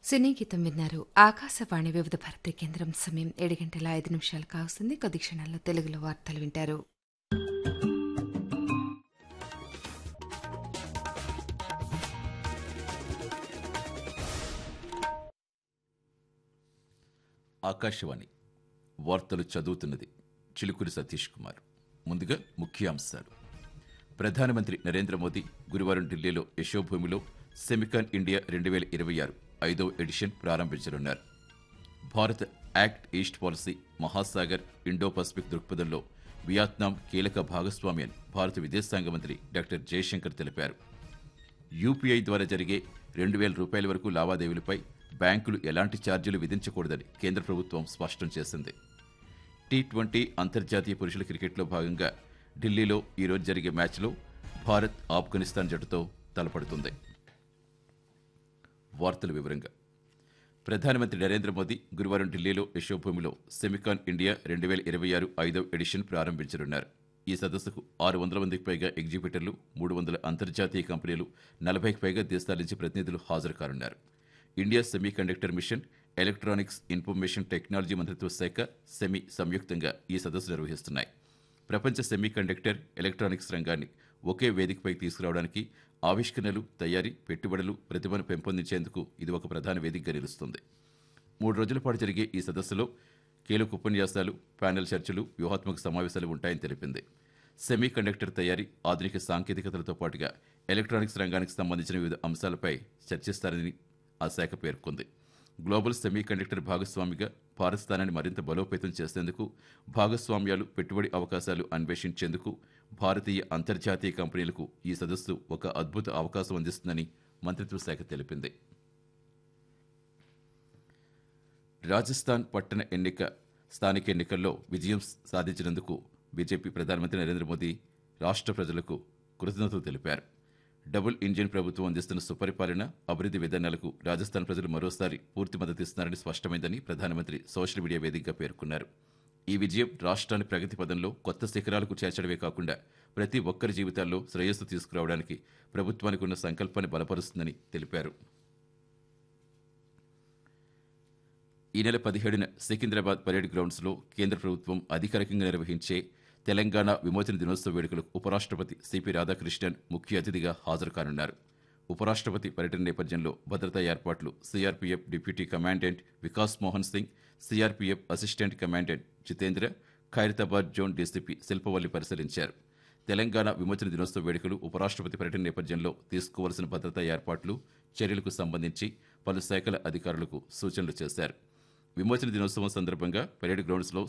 సినీ గీతం విన్నారు ఆకాశవాణి వివిధ భారతి కేంద్రం సమయం ఏడు గంటల ఐదు నిమిషాలు కావస్తుంది కొద్ది క్షణాల్లో తెలుగులో వార్తలు వింటారు ఆకాశవాణి వార్తలు చదువుతున్నది చిలుకూరి సతీష్ కుమార్ ముందుగా ముఖ్యాంశాలు ప్రధానమంత్రి నరేంద్ర మోదీ గురువారం ఢిల్లీలో యశోభూమిలో సెమికాన్ ఇండియా రెండు వేల ఇరవై ఆరు ఐదవ ఎడిషన్ ప్రారంభించనున్నారు Bharat act east policy Mahasagar Indo Pacific దృక్పథంలో వియత్నాం కీలక భాగస్వామి అని భారత విదేశాంగ మంత్రి డాక్టర్ జయశంకర్ తెలిపారు యూపీఐ ద్వారా జరిగే రెండు వేల రూపాయల వరకు లావాదేవీలపై బ్యాంకులు ఎలాంటి ఛార్జీలు విధించకూడదని కేంద్ర ప్రభుత్వం స్పష్టం చేసింది టీ ట్వంటీ అంతర్జాతీయ పురుషుల క్రికెట్లో భాగంగా ఢిల్లీలో ఈరోజు జరిగే మ్యాచ్లో భారత్ ఆఫ్ఘనిస్తాన్ జట్టుతో తలపడుతుంది వార్తల వివరంగా ప్రధానమంత్రి నరేంద్ర మోదీ గురువారం ఢిల్లీలో యశోభూమిలో సెమికాన్ ఇండియా రెండు వేల ఇరవై ఆరు ఐదవ ఎడిషన్ ప్రారంభించనున్నారు ఈ సదస్సుకు ఆరు వందల మందికి పైగా ఎగ్జిబిటర్లు మూడు వందల అంతర్జాతీయ కంపెనీలు నలభైకి పైగా దేశాల నుంచి ప్రతినిధులు హాజరు కానున్నారు India semiconductor mission electronics information technology మంత్రిత్వ శాఖ సెమీ సంయుక్తంగా ఈ సదస్సు నిర్వహిస్తున్నాయి ప్రపంచ సెమీ కండక్టర్ ఎలక్ట్రానిక్స్ రంగాన్ని ఒకే వేదికపై తీసుకురావడానికి ఆవిష్కరణలు తయారీ పెట్టుబడులు ప్రతిభను పెంపొందించేందుకు ఇది ఒక ప్రధాన వేదికగా నిలుస్తుంది మూడు రోజుల పాటు జరిగే ఈ సదస్సులో కీలక ఉపన్యాసాలు ప్యానెల్ చర్చలు వ్యూహాత్మక సమావేశాలు ఉంటాయని తెలిపింది సెమీ కండక్టర్ తయారీ ఆధునిక సాంకేతికతలతో పాటుగా ఎలక్ట్రానిక్స్ రంగానికి సంబంధించిన వివిధ అంశాలపై చర్చిస్తారని ఆ శాఖ పేర్కొంది గ్లోబల్ సెమీ కండక్టర్ భాగస్వామిగా భారత్ స్థానాన్ని మరింత బలోపేతం చేసేందుకు భాగస్వామ్యాలు పెట్టుబడి అవకాశాలు అన్వేషించేందుకు భారతీయ అంతర్జాతీయ కంపెనీలకు ఈ సదస్సు ఒక అద్భుత అవకాశం అందిస్తుందని మంత్రిత్వ శాఖ తెలిపింది రాజస్థాన్ పట్టణ ఎన్నిక స్థానిక ఎన్నికల్లో విజయం సాధించినందుకు బీజేపీ ప్రధానమంత్రి నరేంద్ర మోదీ రాష్ట్ర ప్రజలకు కృతజ్ఞతలు తెలిపారు డబుల్ ఇంజిన్ ప్రభుత్వం అందిస్తున్న సుపరిపాలన అభివృద్ధి విధానాలకు రాజస్థాన్ ప్రజలు మరోసారి పూర్తి మద్దతిస్తున్నారని స్పష్టమైందని ప్రధానమంత్రి సోషల్ మీడియా వేదికగా పేర్కొన్నారు ఈ విజయం రాష్ట్రాన్ని ప్రగతి పదంలో కొత్త శిఖరాలకు చేర్చడమే కాకుండా ప్రతి ఒక్కరి జీవితాల్లో శ్రేయస్సు తీసుకురావడానికి ప్రభుత్వానికి ఉన్న సంకల్పాన్ని బలపరుస్తుందని తెలిపారు ఈ నెల పదిహేడున సికింద్రాబాద్ పరేడ్ గ్రౌండ్స్లో కేంద్ర ప్రభుత్వం అధికారికంగా నిర్వహించే తెలంగాణ విమోచన దినోత్సవ వేడుకలకు ఉపరాష్ట్రపతి సిపి రాధాకృష్ణన్ ముఖ్య అతిథిగా హాజరు కానున్నారు ఉపరాష్ట్రపతి పర్యటన నేపథ్యంలో భద్రతా ఏర్పాట్లు CRPF deputy commandant Vikas Mohan Singh CRPF assistant commandant Jitendra Khairatabad zone DCP Shilpavalli పరిశీలించారు తెలంగాణ విమోచన దినోత్సవ వేడుకలు ఉపరాష్ట్రపతి పర్యటన నేపథ్యంలో తీసుకోవాల్సిన భద్రతా ఏర్పాట్లు చర్యలకు సంబంధించి పలు శాఖల అధికారులకు సూచనలు చేశారు విమోచన దినోత్సవం సందర్భంగా పరేడ్ గ్రౌండ్స్లో